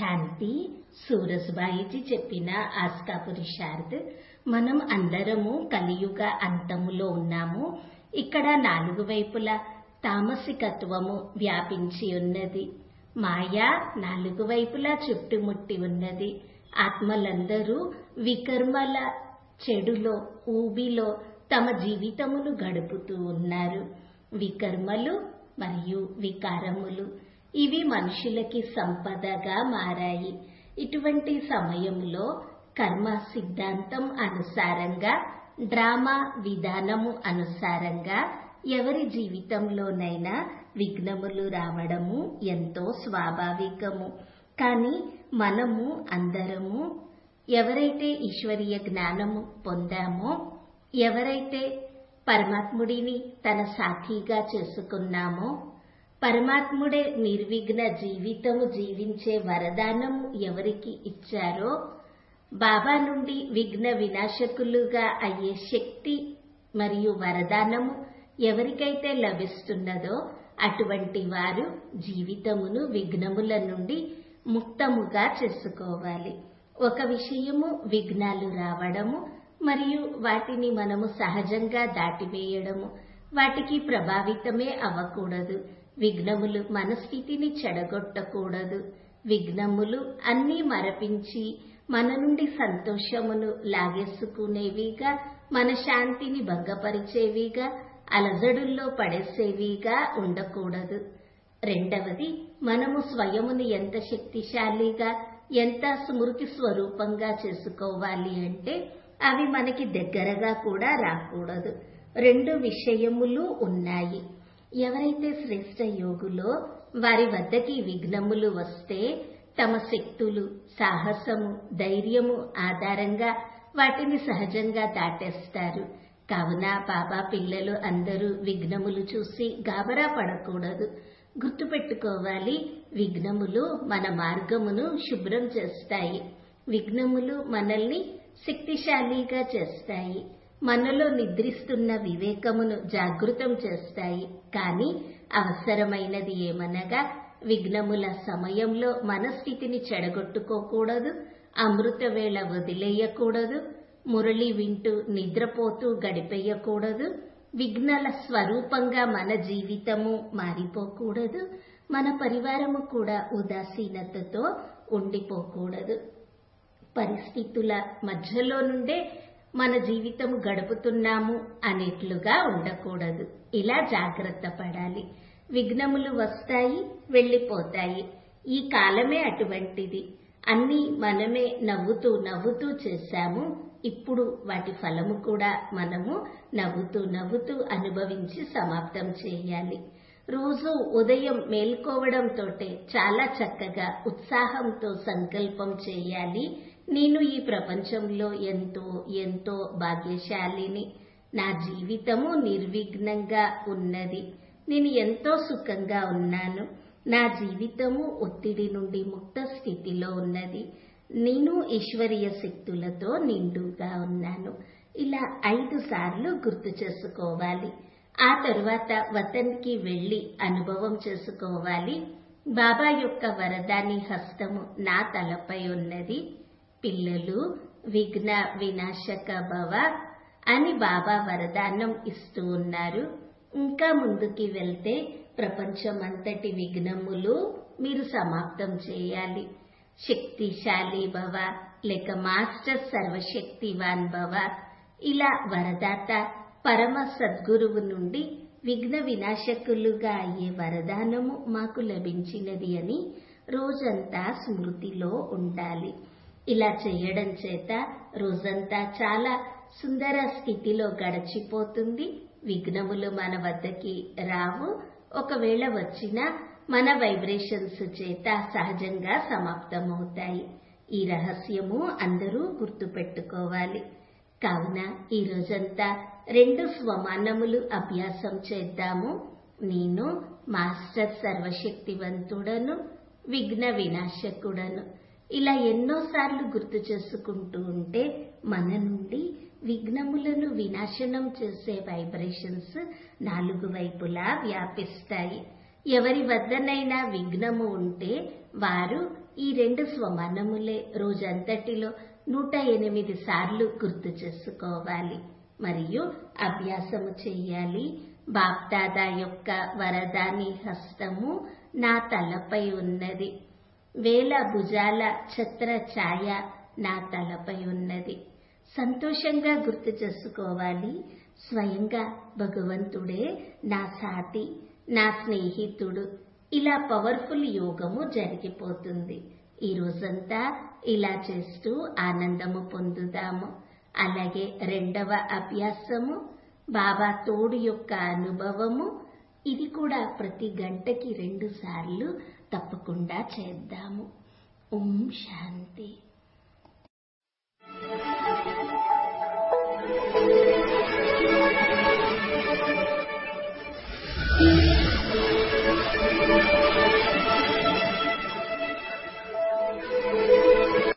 శాంతి సూరజ్బాయిజీ చెప్పిన ఆస్కా పురుషార్థ్ మనం అందరము కలియుగ అంతములో ఉన్నాము ఇక్కడ నాలుగు వైపులా తామసికత్వము వ్యాపించి ఉన్నది మాయా నాలుగు వైపులా చుట్టుముట్టి ఉన్నది ఆత్మలందరూ వికర్మల చెడులో ఊబిలో తమ జీవితమును గడుపుతూ ఉన్నారు వికర్మలు మరియు వికారములు ఇవి మనుషులకి సంపదగా మారాయి ఇటువంటి సమయంలో కర్మ సిద్ధాంతం అనుసారంగా డ్రామా విధానము అనుసారంగా ఎవరి జీవితంలోనైనా విఘ్నములు రావడము ఎంతో స్వాభావికము కానీ మనము అందరము ఎవరైతే ఈశ్వరీయ జ్ఞానము పొందామో ఎవరైతే పరమాత్ముడిని తన సాక్షిగా చేసుకున్నామో పరమాత్ముడే నిర్విఘ్న జీవితము జీవించే వరదానము ఎవరికి ఇచ్చారో బాబా నుండి విఘ్న వినాశకులుగా అయ్యే శక్తి మరియు వరదానము ఎవరికైతే లభిస్తున్నదో అటువంటి వారు జీవితమును విఘ్నముల నుండి ముక్తముగా చేసుకోవాలి ఒక విషయము విఘ్నాలు రావడము మరియు వాటిని మనము సహజంగా దాటివేయడము వాటికి ప్రభావితమే అవ్వకూడదు విఘ్నములు మన స్థితిని చెడగొట్టకూడదు విఘ్నములు అన్నీ మరపించి మన నుండి సంతోషమును లాగేసుకునేవిగా మన శాంతిని భంగపరిచేవిగా అలజడుల్లో పడేసేవిగా ఉండకూడదు రెండవది మనము స్వయమును ఎంత శక్తిశాలిగా ఎంత స్మృతి స్వరూపంగా చేసుకోవాలి అంటే అవి మనకి దగ్గరగా కూడా రాకూడదు రెండు విషయములు ఉన్నాయి ఎవరైతే శ్రేష్ట యోగులో వారి వద్దకి విఘ్నములు వస్తే తమ శక్తులు సాహసము ధైర్యము ఆధారంగా వాటిని సహజంగా దాటేస్తారు కావున బాబా పిల్లలు అందరూ విఘ్నములు చూసి గాబరా పడకూడదు గుర్తుపెట్టుకోవాలి విఘ్నములు మన మార్గమును శుభ్రం చేస్తాయి విఘ్నములు మనల్ని శక్తిశాలిగా చేస్తాయి మనలో నిద్రిస్తున్న వివేకమును జాగృతం చేస్తాయి కానీ అవసరమైనది ఏమనగా విఘ్నముల సమయంలో మన స్థితిని చెడగొట్టుకోకూడదు అమృత వేళ వదిలేయకూడదు మురళి వింటూ నిద్రపోతూ గడిపేయకూడదు విఘ్నల స్వరూపంగా మన జీవితము మారిపోకూడదు మన పరివారము కూడా ఉదాసీనతతో ఉండిపోకూడదు పరిస్థితుల మధ్యలో నుండే మన జీవితం గడుపుతున్నాము అనేట్లుగా ఉండకూడదు ఇలా జాగ్రత్త పడాలి విఘ్నములు వస్తాయి వెళ్ళిపోతాయి ఈ కాలమే అటువంటిది అన్నీ మనమే నవ్వుతూ నవ్వుతూ చేశాము ఇప్పుడు వాటి ఫలము కూడా మనము నవ్వుతూ నవ్వుతూ అనుభవించి సమాప్తం చేయాలి రోజు ఉదయం మేల్కోవడంతోటే చాలా చక్కగా ఉత్సాహంతో సంకల్పం చేయాలి నేను ఈ ప్రపంచంలో ఎంతో ఎంతో భాగ్యశాలిని నా జీవితము నిర్విఘ్నంగా ఉన్నది నేను ఎంతో సుఖంగా ఉన్నాను నా జీవితము ఒత్తిడి నుండి ముక్త స్థితిలో ఉన్నది నేను ఈశ్వరీయ శక్తులతో నిండుగా ఉన్నాను ఇలా ఐదు సార్లు గుర్తు చేసుకోవాలి ఆ తరువాత వతన్కి వెళ్లి అనుభవం చేసుకోవాలి బాబా యొక్క వరదాని హస్తము నా తలపై ఉన్నది పిల్లలు విఘ్న వినాశక భవ అని బాబా వరదానం ఇస్తూ ఉన్నారు ఇంకా ముందుకి వెళ్తే ప్రపంచమంతటి విఘ్నములు మీరు సమాప్తం చేయాలి శక్తిశాలి భవ లేక మాస్టర్ సర్వశక్తివాన్ భవ ఇలా వరదాత పరమ సద్గురువు నుండి విఘ్న వినాశకులుగా అయ్యే వరదానము మాకు లభించినది అని రోజంతా స్మృతిలో ఉండాలి ఇలా చేయడం చేత రోజంతా చాలా సుందర స్థితిలో గడిచిపోతుంది విఘ్నములు మన వద్దకి రావు ఒకవేళ వచ్చినా మన వైబ్రేషన్స్ చేత సహజంగా సమాప్తమవుతాయి ఈ రహస్యము అందరూ గుర్తుపెట్టుకోవాలి కావున ఈ రోజంతా రెండు స్వమానములు అభ్యాసం చేద్దాము నేను మాస్టర్ సర్వశక్తివంతుడను విఘ్న వినాశకుడను ఇలా ఎన్నోసార్లు గుర్తు చేసుకుంటూ ఉంటే మన నుండి విఘ్నములను వినాశనం చేసే వైబ్రేషన్స్ నాలుగు వైపులా వ్యాపిస్తాయి ఎవరి వద్దనైనా విఘ్నము ఉంటే వారు ఈ రెండు స్వమానములే రోజంతటిలో నూట ఎనిమిది సార్లు గుర్తు చేసుకోవాలి మరియు అభ్యాసము చెయ్యాలి బాప్దాదా యొక్క వరదాని హస్తము నా తలపై ఉన్నది వేల భుజాల ఛత్ర ఛాయ నా తలపై ఉన్నది సంతోషంగా గుర్తు చేసుకోవాలి స్వయంగా భగవంతుడే నా సాటి నా స్నేహితుడు ఇలా పవర్ఫుల్ యోగము జరిగిపోతుంది ఈ రోజంతా ఇలా చేస్తూ ఆనందము పొందుదాము అలాగే రెండవ అభ్యాసము బాబా తోడు యొక్క అనుభవము ఇది కూడా ప్రతి గంటకి రెండు సార్లు తప్పకుండా చేద్దాము ఓం శాంతి